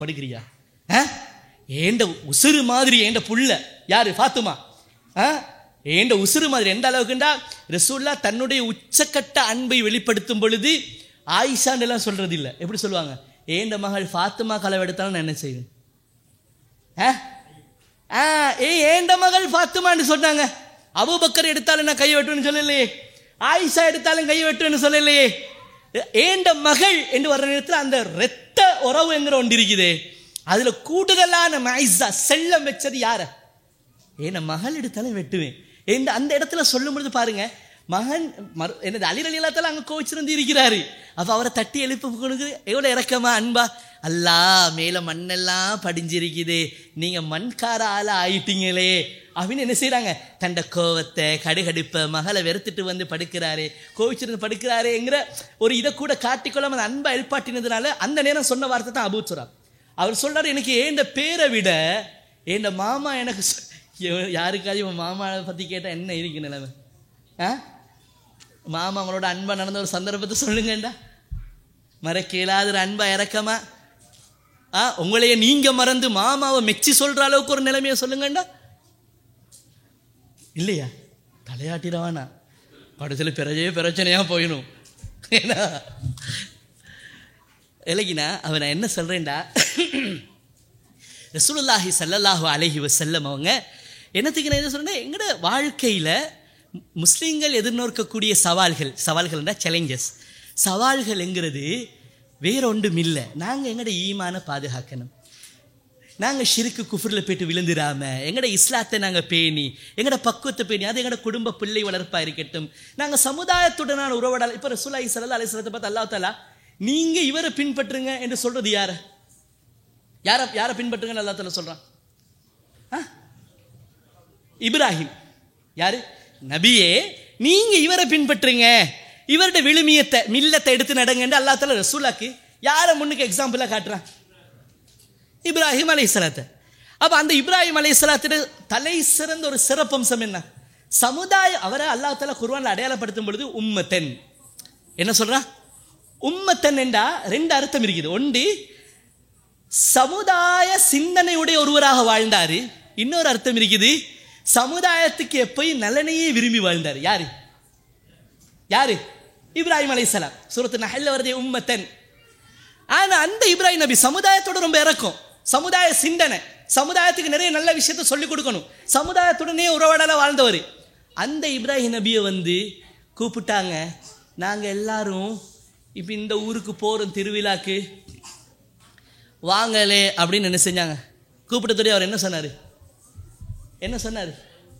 படுக்கிறியா ஆ? ஏண்ட உசுறு மாதிரி ஏண்ட புள்ள யாரு ஃபாத்துமா ஆ? ஏண்ட உசுறு மாதிரி எந்த அளவுக்குண்டா ரசூல்லா தன்னுடைய உச்சக்கட்ட அன்பை வெளிப்படுத்தும் பொழுது ஆயிஷான்னு எல்லாம் சொல்றது இல்ல எப்படி சொல்லுவாங்க ஏண்ட மகள் ஃபாத்துமா களவு எடுத்தாலும் நான் என்ன செய்வேன் ஆ? ஆ, ஏ ஏண்ட மகள் ஃபாத்துமான்னு சொன்னாங்க அபூபக்கர் எடுத்தாலும் நான் கை வெட்டுவேன்னு சொல்லலையே ஆயிஷா எடுத்தாலும் கை வெட்டுவேன்னு சொல்லலையே ஏ- ஏண்ட மகள் என்று வர்ற நேரத்தில் அந்த இரத்த உறவு என்கிற ஒன்று இருக்குதே அதுல கூடுதலான மைசா செல்லம் வச்சது யார ஏன் மகள் எடுத்தாலும் வெட்டுவேன் இந்த அந்த இடத்துல சொல்லும் பொழுது பாருங்க மகன் மறு என்னது அலிர் அலிலாத்தால அங்க கோவிச்சிருந்து இருக்கிறாரு அப்ப அவரை தட்டி எழுப்ப கொடுக்குது எவ்வளவு இறக்கமா அன்பா அல்லா மேல மண்ணெல்லாம் படிஞ்சிருக்குது நீங்க மண்கார ஆளா ஆயிட்டீங்களே அப்படின்னு என்ன செய்றாங்க தண்ட கோவத்தை கடுகடுப்ப மகளை வெறுத்துட்டு வந்து படுக்கிறாரு கோவிச்சிருந்து படுக்கிறாருங்கிற ஒரு இதை கூட காட்டிக்கொள்ளாம அந்த அன்பை எழுப்பாட்டினதுனால அந்த நேரம் சொன்ன வார்த்தை தான் அபூத் சொல்றார் அவர் சொல்றாரு எனக்கு ஏண்ட பேரை விட ஏண்ட மாமா எனக்கு சொ- எவ- யாருக்காவது இவன் மாமாவை பத்தி கேட்டா என்ன இருக்கு நிலைமை ஆ மாமா அவங்களோட அன்பா நடந்த ஒரு சந்தர்ப்பத்தை சொல்லுங்கண்டா மறக்க இயலாத ஒரு அன்பா இறக்கமா ஆ உங்களைய நீங்க மறந்து மாமாவை மெச்சி சொல்ற அளவுக்கு ஒரு நிலைமையை சொல்லுங்கண்டா இல்லையா தலையாட்டிடவானா படத்தில் பிறஜே பிரச்சனையா போயிடும் ஏன்னா இல்லைக்கினா அவன் நான் என்ன சொல்றேன்டா ரசூலுல்லாஹி ஸல்லல்லாஹு அலைஹி வஸல்லம் அவங்க என்னத்துக்கு நான் என்ன சொல்றேன் எங்கட வாழ்க்கையில மு- முஸ்லிம்கள் எதிர்நோக்கக்கூடிய சவால்கள் சவால்கள்னா சேலஞ்சஸ் சவால்கள்ங்கிறது வேற ஒன்றும் இல்லை நாங்கள் எங்கட ஈமான பாதுகாக்கணும் நாங்கள் ஷிருக்கு குஃபுரில் போயிட்டு விழுந்துடாம எங்கட இஸ்லாத்தை நாங்கள் பேணி எங்கட பக்குவத்தை பேணி அது எங்கட குடும்ப பிள்ளை வளர்ப்பாக இருக்கட்டும் நாங்கள் சமுதாயத்துடனான உறவடால் இப்போ ரசூலாய் சல்லா அலிஸ்லத்தை பார்த்து அல்லா தாலா நீங்கள் இவரை பின்பற்றுங்க என்று சொல்றது யாரை யாரை யாரை பின்பற்றுங்கன்னு அல்லா தாலா சொல்கிறான் ஆ இப்ராஹிம் யாரு நபியே நீங்க இவரை பின்பற்றுங்க இவருடைய விழுமியத்தை மில்லத்தை எடுத்து நடங்கன்னு அல்லா தாலா ரசூலாக்கு யாரை முன்னுக்கு எக்ஸாம்பிளா காட்டுறான் இப்ராஹிம் அலைஹிஸ்ஸலாத்தை அப்ப அந்த இப்ராஹிம் அலைஹிஸ்ஸலாத்திட தலை சிறந்த ஒரு சிறப்பம்சம் என்ன சமுதாய அவரை அல்லாஹ் தாலா குர்ஆன்ல அடையாளப்படுத்தும் பொழுது உம்மத்தன் என்ன சொல்றான் உம்மத்தன் என்றா ரெண்டு அர்த்தம் இருக்குது ஒன்று சமுதாய சிந்தனையுடைய ஒருவராக வாழ்ந்தாரு இன்னொரு அர்த்தம் இருக்குது சமுதாயத்துக்கு எப்பயும் நலனையே விரும்பி வாழ்ந்தார் யாரு யாரு இப்ராஹிம் அலைஹிஸ்ஸலாம் சூரத்து நஹல்ல வருதே உம்மத்தன் ஆனா அந்த இப்ராஹிம் நபி சமுதாயத்தோட ரொம்ப இறக்கும் சமுதாய சிந்தனை சமுதாயத்துக்கு நிறைய நல்ல விஷயத்த சொல்லிக் கொடுக்கணும் சமுதாயத்துடனே உறவாடல வாழ்ந்தவர் அந்த இப்ராஹிம் நபியை வந்து கூப்பிட்டாங்க நாங்க எல்லாரும் இப்போ இந்த ஊருக்கு போறோம் திருவிழாக்கு வாங்கலே அப்படின்னு என்ன செஞ்சாங்க கூப்பிட்டதோடய அவர் என்ன சொன்னாரு என்ன சொன்னாரு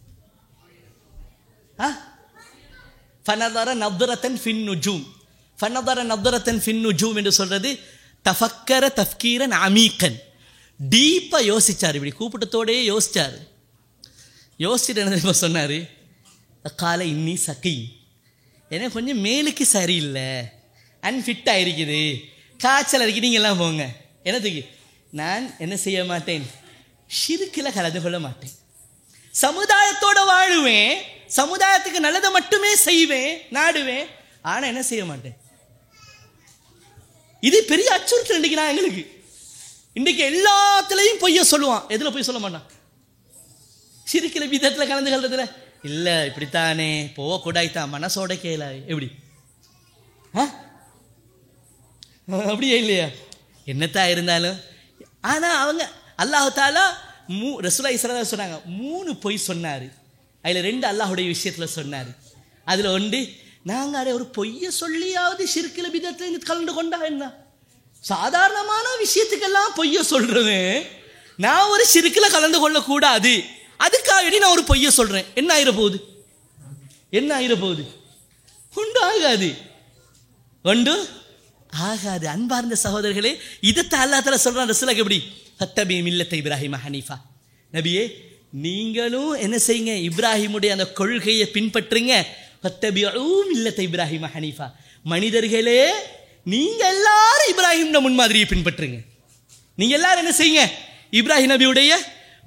ஆ ஃபனதர நப்தரத்தன் ஃபின் நுஜூம் ஃபனதர நப்தரத்தன் ஃபின் நுஜூம் என்று சொல்றது தஃபக்கர தஃப்கீரன் அமீக்கன் டீப்பாக யோசிச்சார் இப்படி கூப்பிட்டத்தோடயே யோசிச்சார் யோசிச்சுட்டு என்ன தெரியுமா சொன்னார் காலை இன்னி சக்கி எனக்கு கொஞ்சம் மேலுக்கு சரியில்லை அன்ஃபிட் ஆயிருக்குது காய்ச்சல் அடிக்கி நீங்க எல்லாம் போங்க என்னதுக்கு நான் என்ன செய்ய மாட்டேன் ஷிருக்கில் கலந்து கொள்ள மாட்டேன் சமுதாயத்தோட வாழுவேன் சமுதாயத்துக்கு நல்லதை மட்டுமே செய்வேன் நாடுவேன் ஆனா என்ன செய்ய மாட்டேன் இது பெரிய அச்சுறுத்தல் இன்னைக்கு நான் எங்களுக்கு இன்னைக்கு எல்லாத்துலயும் பொய்ய சொல்லுவான் எதுல பொய் சொல்ல மாட்டான் சிரிக்கிற விதத்துல கலந்து கலறதுல இல்ல இப்படித்தானே போக கூடாய்த்தான் மனசோட கேள எப்படி ஆ? அப்படியே இல்லையா என்னத்தா இருந்தாலும் ஆனா அவங்க அல்லாஹ் தாலா மூ ரசூலா இஸ்ரா சொன்னாங்க மூணு பொய் சொன்னாரு அதுல ரெண்டு அல்லாஹுடைய விஷயத்துல சொன்னாரு அதுல ஒன்று நாங்க அரை ஒரு பொய்ய சொல்லியாவது சிறுக்கில விதத்துல இங்க கலந்து கொண்டா என்ன சாதாரணமான விஷயத்துக்கெல்லாம் பொய்ய சொல்றவன் நான் ஒரு சிறுக்கில கலந்து கொள்ளக்கூடாது அதுக்காக நான் ஒரு பொய்ய சொல்றேன் என்ன ஆயிர போகுது என்ன ஆயிர போகுது உண்டு ஆகாது உண்டு ஆகாது அன்பார்ந்த சகோதரர்களே இதைத்தான் அல்லா தலா சொல்றான் ரசூலுக்கு எப்படி ஃபத்தபி மில்லத்தை இப்ராஹிம் ஹனீஃபா நபியே நீங்களும் என்ன செய்யுங்க இப்ராஹிமுடைய அந்த கொள்கையை பின்பற்றுங்க ஃபத்தபியூ மில்லத்தை இப்ராஹிம் ஹனீஃபா மனிதர்களே நீங்க எல்லாரும் இப்ராஹிம் முன்மாதிரியை பின்பற்றுங்க நீங்க எல்லாரும் என்ன செய்யுங்க இப்ராஹிம் நபியுடைய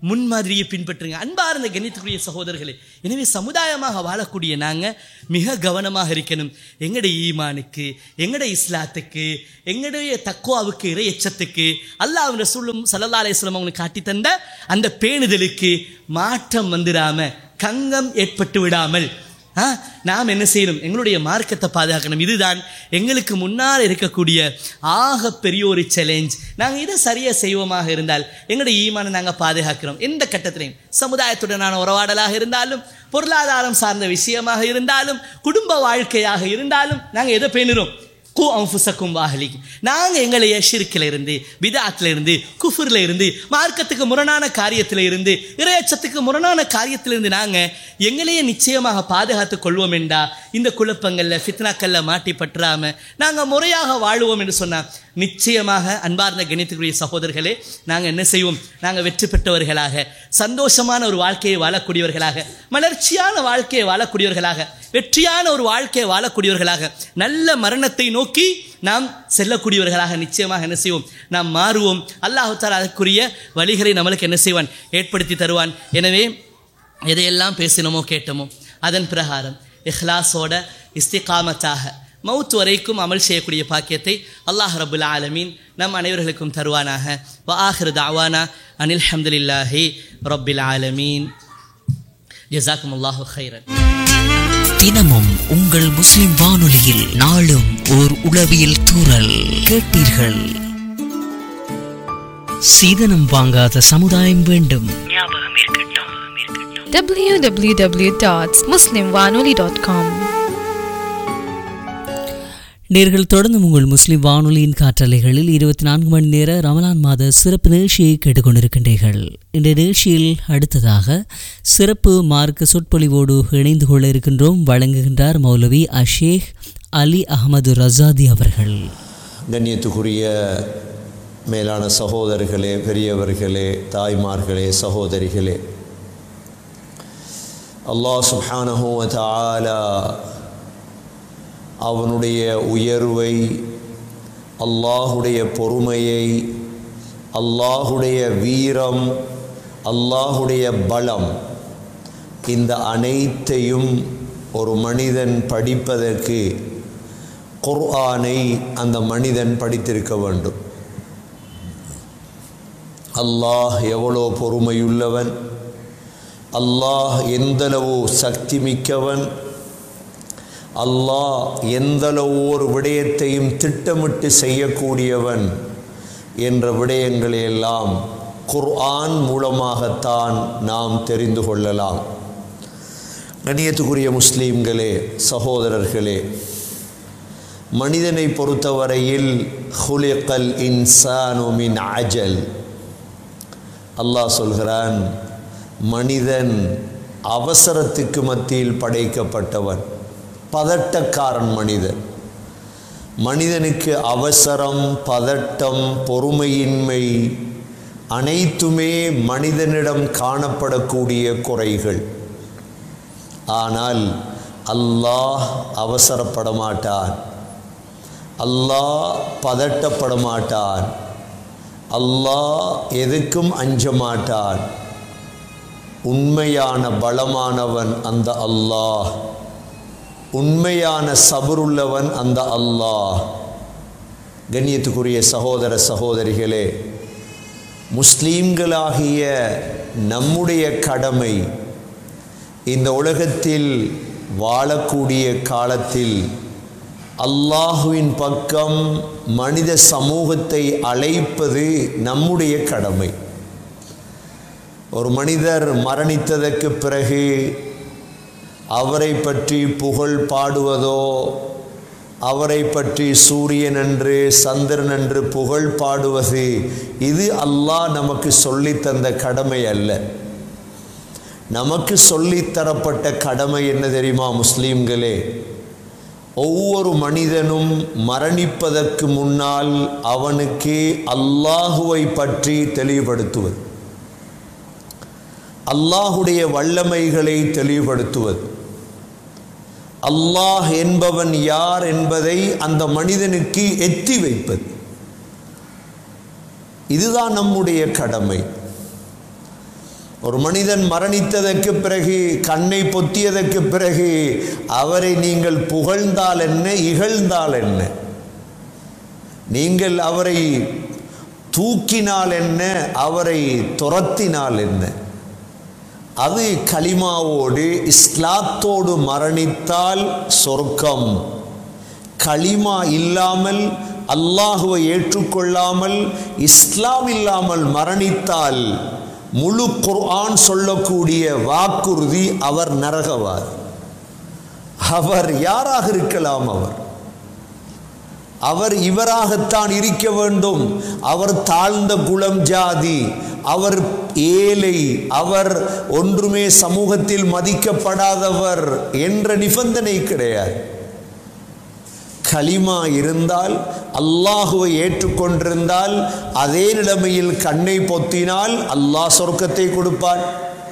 முன்மாதிரியை பின்பற்றுங்க அன்பார்ந்த கணித்துக்குரிய சகோதரர்களே எனவே சமுதாயமாக வாழக்கூடிய நாங்கள் மிக கவனமாக இருக்கணும் எங்களுடைய ஈமானுக்கு எங்களுடைய இஸ்லாத்துக்கு எங்களுடைய தக்குவாவுக்கு இறை எச்சத்துக்கு அல்லாஹ் ரசூலும் சல்லல்லா அலிஸ்லாம் அவங்களுக்கு காட்டி தந்த அந்த பேணுதலுக்கு மாற்றம் வந்துடாம கங்கம் ஏற்பட்டு விடாமல் ஆ, நாம் என்ன செய்யணும் எங்களுடைய மார்க்கத்தை பாதுகாக்கணும் இதுதான் எங்களுக்கு முன்னால் இருக்கக்கூடிய ஆக பெரிய ஒரு சேலஞ்ச் நாங்கள் இதை சரியாக செய்வோமாக இருந்தால் எங்களுடைய ஈமானை நாங்கள் பாதுகாக்கிறோம் எந்த கட்டத்திலையும் சமுதாயத்துடனான உறவாடலாக இருந்தாலும் பொருளாதாரம் சார்ந்த விஷயமாக இருந்தாலும் குடும்ப வாழ்க்கையாக இருந்தாலும் நாங்கள் எதை பேணுறோம் கு அம்புசக்கும் வாகலிக்கு நாங்கள் எங்களைய ஷிர்க்கில் இருந்து பிதாத்தில் இருந்து குஃபுரில் இருந்து மார்க்கத்துக்கு முரணான காரியத்தில் இருந்து இறையச்சத்துக்கு முரணான காரியத்தில் இருந்து நாங்கள் எங்களையே நிச்சயமாக பாதுகாத்துக் கொள்வோம் என்றா இந்த குழப்பங்களில் ஃபித்னாக்களில் மாட்டி பற்றாம நாங்கள் முறையாக வாழுவோம் என்று சொன்னால் நிச்சயமாக அன்பார்ந்த கணித்துக்குரிய சகோதரர்களே நாங்கள் என்ன செய்வோம் நாங்கள் வெற்றி பெற்றவர்களாக சந்தோஷமான ஒரு வாழ்க்கையை வாழக்கூடியவர்களாக மலர்ச்சியான வாழ்க்கையை வாழக்கூடியவர்களாக வெற்றியான ஒரு வாழ்க்கையை வாழக்கூடியவர்களாக நல்ல மரணத்தை நோக்கி நாம் செல்லக்கூடியவர்களாக நிச்சயமாக என்ன செய்வோம் நாம் மாறுவோம் அல்லாஹு தாலா அதற்குரிய வழிகளை நம்மளுக்கு என்ன செய்வான் ஏற்படுத்தி தருவான் எனவே எதையெல்லாம் பேசினோமோ கேட்டோமோ அதன் பிரகாரம் இஹ்லாஸோட இஸ்திகாமத்தாக மவுத் வரைக்கும் அமல் செய்யக்கூடிய பாக்கியத்தை அல்லாஹ் ரபுல் ஆலமீன் நம் அனைவர்களுக்கும் தருவானாக வ ஆஹிரு தாவானா அனில் ஹம்துலில்லாஹி ரப்பில் ஆலமீன் ஜசாக்கும் அல்லாஹு ஹைரன் தினமும் உங்கள் முஸ்லிம் வானொலியில் நாளும் ஓர் உளவியல் தூறல் கேட்டீர்கள் சீதனம் வாங்காத சமுதாயம் வேண்டும் www.muslimwanoli.com நேர்கள் தொடர்ந்து உங்கள் முஸ்லிம் வானொலியின் காற்றலைகளில் இருபத்தி நான்கு மணி நேர ரமலான் மாத சிறப்பு நிகழ்ச்சியை கேட்டுக்கொண்டிருக்கின்றீர்கள் இந்த நிகழ்ச்சியில் அடுத்ததாக சிறப்பு மார்க்க சொற்பொழிவோடு இணைந்து கொள்ள இருக்கின்றோம் வழங்குகின்றார் மௌலவி அஷேக் அலி அகமது ரசாதி அவர்கள் கண்ணியத்துக்குரிய மேலான சகோதரர்களே பெரியவர்களே தாய்மார்களே சகோதரிகளே அல்லாஹ் சுப்ஹானஹு வ தஆலா அவனுடைய உயர்வை அல்லாஹுடைய பொறுமையை அல்லாஹுடைய வீரம் அல்லாஹுடைய பலம் இந்த அனைத்தையும் ஒரு மனிதன் படிப்பதற்கு குர்ஆனை அந்த மனிதன் படித்திருக்க வேண்டும் அல்லாஹ் எவ்வளோ பொறுமையுள்ளவன் அல்லாஹ் எந்தளவு சக்தி மிக்கவன் அல்லாஹ் எந்தளவு ஒரு விடயத்தையும் திட்டமிட்டு செய்யக்கூடியவன் என்ற விடயங்களை எல்லாம் குர்ஆன் மூலமாகத்தான் நாம் தெரிந்து கொள்ளலாம் கண்ணியத்துக்குரிய முஸ்லீம்களே சகோதரர்களே மனிதனை பொறுத்தவரையில் ஹுலிகல் இன்சானு மின் அஜல் அல்லாஹ் சொல்கிறான் மனிதன் அவசரத்துக்கு மத்தியில் படைக்கப்பட்டவன் பதட்டக்காரன் மனிதன் மனிதனுக்கு அவசரம் பதட்டம் பொறுமையின்மை அனைத்துமே மனிதனிடம் காணப்படக்கூடிய குறைகள் ஆனால் அல்லாஹ் அவசரப்பட மாட்டான் அல்லாஹ் பதட்டப்பட மாட்டான் அல்லாஹ் எதுக்கும் அஞ்ச மாட்டான் உண்மையான பலமானவன் அந்த அல்லாஹ் உண்மையான சபருள்ளவன் அந்த அல்லாஹ் கண்ணியத்துக்குரிய சகோதர சகோதரிகளே முஸ்லீம்களாகிய நம்முடைய கடமை இந்த உலகத்தில் வாழக்கூடிய காலத்தில் அல்லாஹுவின் பக்கம் மனித சமூகத்தை அழைப்பது நம்முடைய கடமை ஒரு மனிதர் மரணித்ததற்கு பிறகு அவரை பற்றி புகழ் பாடுவதோ அவரை பற்றி சூரியன் என்று சந்திரன் என்று புகழ் பாடுவது இது அல்லாஹ் நமக்கு சொல்லித் தந்த கடமை அல்ல நமக்கு சொல்லித்தரப்பட்ட கடமை என்ன தெரியுமா முஸ்லீம்களே ஒவ்வொரு மனிதனும் மரணிப்பதற்கு முன்னால் அவனுக்கு அல்லாஹுவை பற்றி தெளிவுபடுத்துவது அல்லாஹுடைய வல்லமைகளை தெளிவுபடுத்துவது அல்லாஹ் என்பவன் யார் என்பதை அந்த மனிதனுக்கு எத்தி வைப்பது இதுதான் நம்முடைய கடமை ஒரு மனிதன் மரணித்ததற்கு பிறகு கண்ணை பொத்தியதற்கு பிறகு அவரை நீங்கள் புகழ்ந்தால் என்ன இகழ்ந்தால் என்ன நீங்கள் அவரை தூக்கினால் என்ன அவரை துரத்தினால் என்ன அது கலிமாவோடு இஸ்லாத்தோடு மரணித்தால் சொர்க்கம் களிமா இல்லாமல் அல்லாஹுவை ஏற்றுக்கொள்ளாமல் இஸ்லாம் இல்லாமல் மரணித்தால் முழு குர்ஆன் சொல்லக்கூடிய வாக்குறுதி அவர் நரகவார் அவர் யாராக இருக்கலாம் அவர் அவர் இவராகத்தான் இருக்க வேண்டும் அவர் தாழ்ந்த குலம் ஜாதி அவர் ஏழை அவர் ஒன்றுமே சமூகத்தில் மதிக்கப்படாதவர் என்ற நிபந்தனை கிடையாது கலிமா இருந்தால் அல்லாஹுவை ஏற்றுக்கொண்டிருந்தால் அதே நிலைமையில் கண்ணை பொத்தினால் அல்லாஹ் சொர்க்கத்தை கொடுப்பான்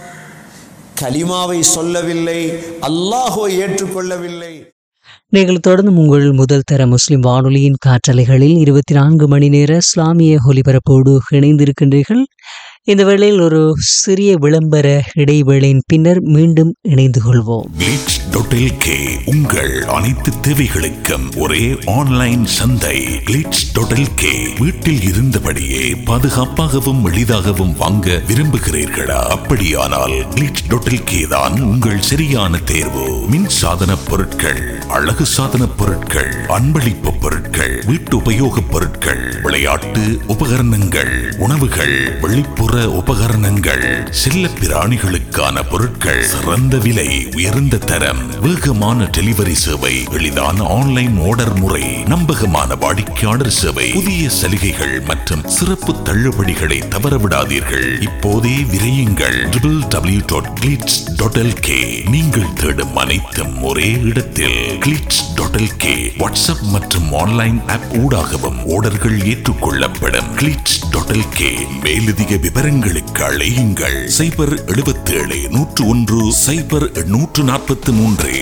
கலிமாவை சொல்லவில்லை அல்லாஹுவை ஏற்றுக்கொள்ளவில்லை நீங்கள் தொடர்ந்து உங்கள் முதல் தர முஸ்லிம் வானொலியின் காற்றலைகளில் இருபத்தி நான்கு மணி நேர இஸ்லாமிய ஒலிபரப்போடு இணைந்திருக்கின்றீர்கள் இந்த வேளையில் ஒரு சிறிய விளம்பர இடைவேளையின் பின்னர் மீண்டும் இணைந்து கொள்வோம் கிளிட்ஸ் டாட் கே உங்கள் அனைத்து தேவைகளுக்கும் ஒரே ஆன்லைன் சந்தை கிளிட்ஸ் டாட் கே வீட்டில் இருந்தபடியே பாதுகாப்பாகவும் எளிதாகவும் வாங்க விரும்புகிறீர்களா அப்படியானால் கிளிட்ஸ் டாட் கே தான் உங்கள் சரியான தேர்வு மின் சாதன பொருட்கள் அழகு சாதன பொருட்கள் அன்பளிப்பு பொருட்கள் வீட்டு உபயோகப் பொருட்கள் விளையாட்டு உபகரணங்கள் உணவுகள் வெளிப்புற உபகரணங்கள் செல்ல பிராணிகளுக்கான பொருட்கள் சிறந்த விலை உயர்ந்த தரம் வேகமான டெலிவரி சேவை எளிதான ஆன்லைன் ஆர்டர் முறை நம்பகமான வாடிக்கையாளர் சேவை புதிய சலுகைகள் மற்றும் சிறப்பு தள்ளுபடிகளை தவறவிடாதீர்கள் இப்போதே விரையுங்கள் டபிள்யூ டாட் கிளிட்ஸ் டாட் நீங்கள் தேடும் அனைத்தும் ஒரே இடத்தில் கிளிட்ஸ் டாட் கே வாட்ஸ்அப் மற்றும் ஆன்லைன் ஆப் ஊடாகவும் ஆர்டர்கள் ஏற்றுக்கொள்ளப்படும் கிளிட்ஸ் டாட் கே மேலதிக விவரங்களுக்கு அழையுங்கள் சைபர் எழுபத்தேழு நூற்று ஒன்று சைபர் நூற்று நாற்பத்தி மூன்று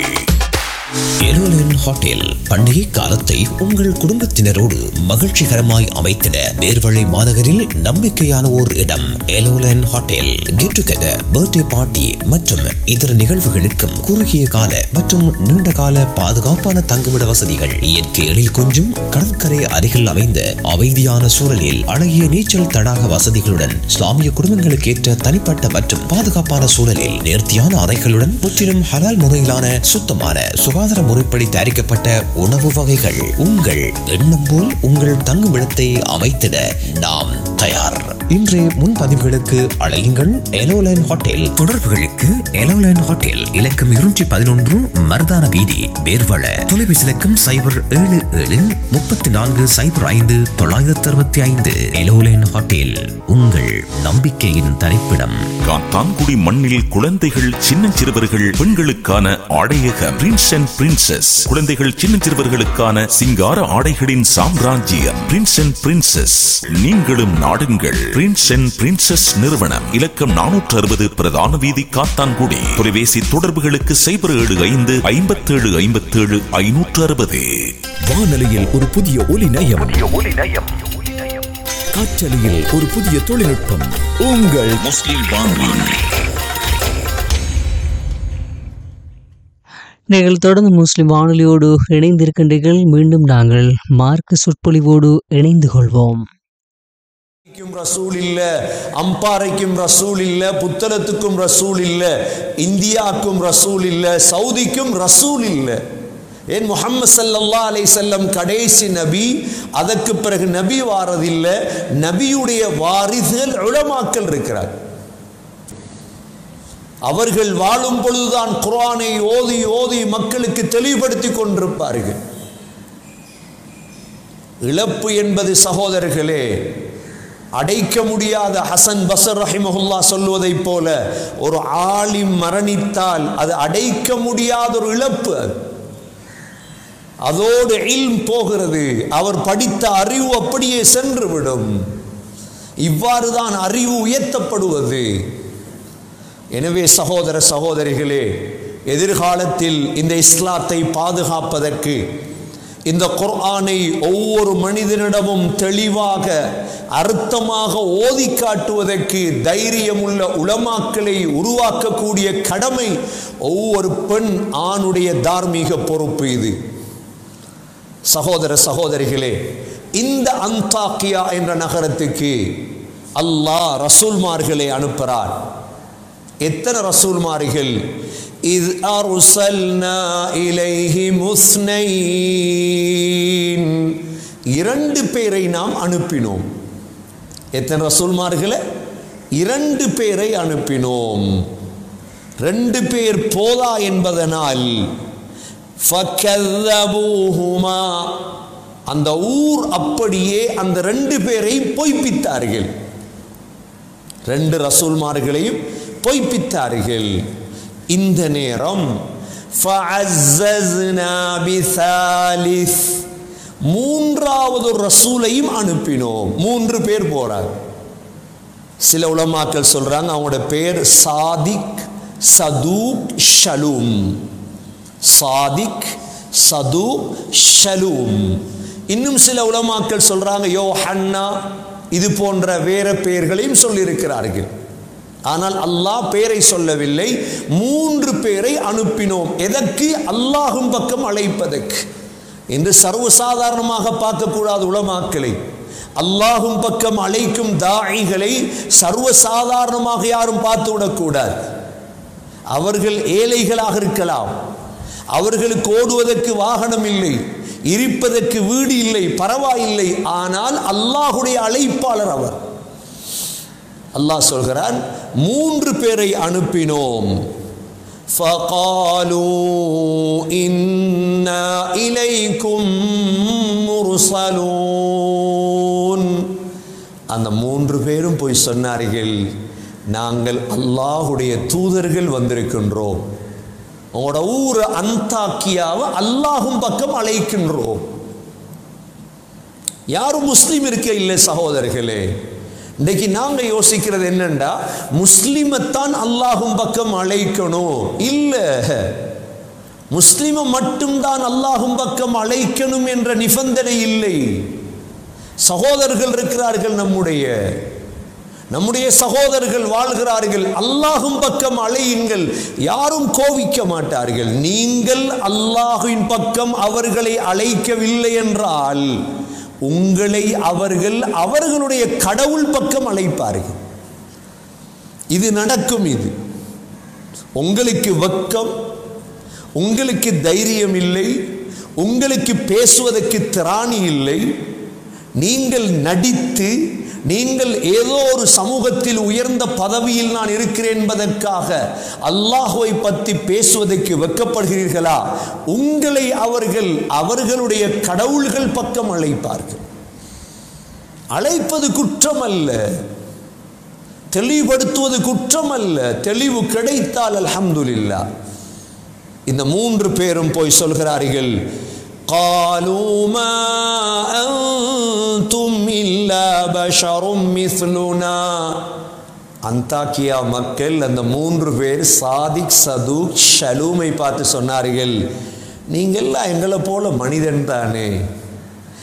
எருலன் ஹோட்டல் பண்டிகை காலத்தை உங்கள் குடும்பத்தினரோடு மகிழ்ச்சிகரமாய் அமைத்திட நேர்வழி மாநகரில் நம்பிக்கையான ஓர் இடம் எலோலன் hotel get together birthday party மற்றும் இதர நிகழ்வுகளுக்கும் குறுகிய கால மற்றும் நீண்ட கால பாதுகாப்பான தங்குமிட வசதிகள் இயற்கை எழில் கொஞ்சும் கடற்கரை அருகில் அமைந்த அமைதியான சூழலில் அழகிய நீச்சல் தடாக வசதிகளுடன் இஸ்லாமிய குடும்பங்களுக்கு ஏற்ற தனிப்பட்ட மற்றும் பாதுகாப்பான சூழலில் நேர்த்தியான அறைகளுடன் முற்றிலும் ஹலால் முறையிலான சுத்தமான சுகாதார முறைப்படி தயாரிக்கப்பட்ட உணவு வகைகள் உங்கள் எண்ணம் போல் உங்கள் தங்குமிடத்தை அமைத்திட நாம் தயார் இன்றைய முன்பதிவுகளுக்கு அழையுங்கள் எலோலைன் ஹோட்டல் தொடர்புகளுக்கு எலோலைன் ஹோட்டல் இலக்கம் இருநூற்றி பதினொன்று மருதான வீதி வேர்வள தொலைபேசி இலக்கம் சைபர் ஏழு ஏழு முப்பத்தி நான்கு சைபர் ஐந்து தொள்ளாயிரத்தி அறுபத்தி ஐந்து எலோலைன் ஹோட்டல் உங்கள் நம்பிக்கையின் தரிப்பிடம் காத்தான்குடி மண்ணில் குழந்தைகள் சின்னஞ்சிறுவர்கள் பெண்களுக்கான ஆடையக பிரின்ஸ் அண்ட் பிரின்சஸ் குழந்தைகள் சின்னஞ்சிறுவர்களுக்கான சிங்கார ஆடைகளின் சாம்ராஜ்யம் பிரின்ஸ் அண்ட் பிரின்சஸ் நீங்களும் நாடுங்கள் பிரின்ஸ் அண்ட் பிரின்சஸ் நிறுவனம் இலக்கம் நானூற்று அறுபது பிரதான வீதி காத்தான்குடி தொலைபேசி தொடர்புகளுக்கு சைபர் ஏழு ஐந்து ஐம்பத்தேழு ஐம்பத்தேழு ஐநூற்று அறுபது வானொலியில் ஒரு புதிய ஒலி நயம் காற்றலையில் ஒரு புதிய தொழில்நுட்பம் உங்கள் முஸ்லிம் வானொலி நீங்கள் தொடர்ந்து முஸ்லிம் வானொலியோடு இணைந்திருக்கின்றீர்கள் மீண்டும் நாங்கள் மார்க்க சொற்பொழிவோடு இணைந்து கொள்வோம் க்கும் ரசூல் இல்ல அம்பாறைக்கும் ரசூல் இல்ல புத்தளத்துக்கும் ரசூல் இல்ல இந்தியாவுக்கும் ரசூல் இல்ல சவுதிக்கும் ரசூல் இல்ல ஏன் முகமது சல்லல்லா அலை செல்லம் கடைசி நபி அதற்கு பிறகு நபி வாரதில்லை நபியுடைய வாரிசுகள் உளமாக்கல் இருக்கிறார் அவர்கள் வாழும் பொழுதுதான் குர்ஆனை ஓதி ஓதி மக்களுக்கு தெளிவுபடுத்தி கொண்டிருப்பார்கள் இழப்பு என்பது சகோதரர்களே அடைக்க முடியாத ஹசன் பசர் ரஹிமஹுல்லா சொல்வதைப் போல ஒரு ஆலிம் மரணித்தால் அது அடைக்க முடியாத ஒரு இழப்பு அது அதோடு இல்ம் போகிறது அவர் படித்த அறிவு அப்படியே சென்றுவிடும் இவ்வாறு தான் அறிவு உயர்த்தப்படுவது எனவே சகோதர சகோதரிகளே எதிர்காலத்தில் இந்த இஸ்லாத்தை பாதுகாப்பதற்கு இந்த குர்ஆனை ஒவ்வொரு மனிதனிடமும் தெளிவாக அர்த்தமாக ஓதி காட்டுவதற்கு தைரியமுள்ள உலமாக்களை உருவாக்கக்கூடிய கடமை ஒவ்வொரு பெண் ஆணுடைய தார்மீக பொறுப்பு இது சகோதர சகோதரிகளே இந்த அந்தாக்கியா என்ற நகரத்துக்கு அல்லாஹ் ரசூல்மார்களை அனுப்புகிறார் எத்தனை ரசூல்மார்கள் இது அருசல்னா இலைஹி முஸ்னைன் இரண்டு பேரை நாம் அனுப்பினோம் எத்தனை ரசூல்மார்களை இரண்டு பேரை அனுப்பினோம் ரெண்டு பேர் போதா என்பதனால் ஃபக்கல்லபூஹுமா அந்த ஊர் அப்படியே அந்த ரெண்டு பேரை பொய்ப்பித்தார்கள் ரெண்டு ரசூல்மார்களையும் பொய்ப்பித்தார்கள் இந்த நேரம் فَعَزَّزْنَا بِثَالِثٍ மூன்றாவது ஒரு ரசூலையும் அனுப்பினோம் மூன்று பேர் போறார் சில உலமாக்கள் சொல்றாங்க அவங்களோட பேர் சாதிக் சதூக் ஷலூம் சாதிக் சதூக் ஷலூம் இன்னும் சில உலமாக்கள் சொல்றாங்க யோ ஹன்னா இது போன்ற வேற பெயர்களையும் சொல்லியிருக்கிறார்கள் ஆனால் அல்லாஹ் பேரை சொல்லவில்லை மூன்று பேரை அனுப்பினோம் எதற்கு அல்லாஹும் பக்கம் அழைப்பதற்கு என்று சர்வசாதாரணமாக பார்க்கக்கூடாது உலமாக்களை அல்லாஹும் பக்கம் அழைக்கும் தாயிகளை சர்வசாதாரணமாக யாரும் பார்த்து விடக்கூடாது அவர்கள் ஏழைகளாக இருக்கலாம் அவர்களுக்கு ஓடுவதற்கு வாகனம் இல்லை இருப்பதற்கு வீடு இல்லை பரவாயில்லை ஆனால் அல்லாஹுடைய அழைப்பாளர் அவர் அல்லாஹ் சொல்கிறான் மூன்று பேரை அனுப்பினோம் فقالوا إنا إليكم مرسلون அந்த மூன்று பேரும் போய் சொன்னார்கள் நாங்கள் அல்லாஹுடைய தூதர்கள் வந்திருக்கின்றோம் உங்களோட ஊர் அந்தாக்கியாவை அல்லாஹும் பக்கம் அழைக்கின்றோம் யாரும் முஸ்லீம் இருக்க இல்லை சகோதரர்களே இன்னைக்கு நாங்க யோசிக்கிறது என்னண்டா முஸ்லிமைத்தான் அல்லாஹும் பக்கம் அழைக்கணும் இல்ல முஸ்லிமை மட்டும்தான் அல்லாஹும் பக்கம் அழைக்கணும் என்ற நிபந்தனை இல்லை சகோதரர்கள் இருக்கிறார்கள் நம்முடைய நம்முடைய சகோதரர்கள் வாழ்கிறார்கள் அல்லாஹும் பக்கம் அழையுங்கள் யாரும் கோவிக்க மாட்டார்கள் நீங்கள் அல்லாஹுவின் பக்கம் அவர்களை அழைக்கவில்லை என்றால் உங்களை அவர்கள் அவர்களுடைய கடவுள் பக்கம் அழைப்பார்கள் இது நடக்கும் இது உங்களுக்கு வெக்கம் உங்களுக்கு தைரியம் இல்லை உங்களுக்கு பேசுவதற்கு திராணி இல்லை நீங்கள் நடித்து நீங்கள் ஏதோ ஒரு சமூகத்தில் உயர்ந்த பதவியில் நான் இருக்கிறேன் என்பதற்காக அல்லாஹுவை பற்றி பேசுவதற்கு வெக்கப்படுகிறீர்களா உங்களை அவர்கள் அவர்களுடைய கடவுள்கள் பக்கம் அழைப்பார்கள் அழைப்பது குற்றம் அல்ல தெளிவுபடுத்துவது குற்றம் அல்ல தெளிவு கிடைத்தால் அல்ஹம்துலில்லா இந்த மூன்று பேரும் போய் சொல்கிறார்கள் قالوا ما أنتم إلا بشر مثلنا அந்தாக்கியா மக்கள் அந்த மூன்று பேர் சாதிக் சதுக் ஷலூமை பார்த்து சொன்னார்கள் நீங்கள்லாம் எங்களை போல மனிதன் தானே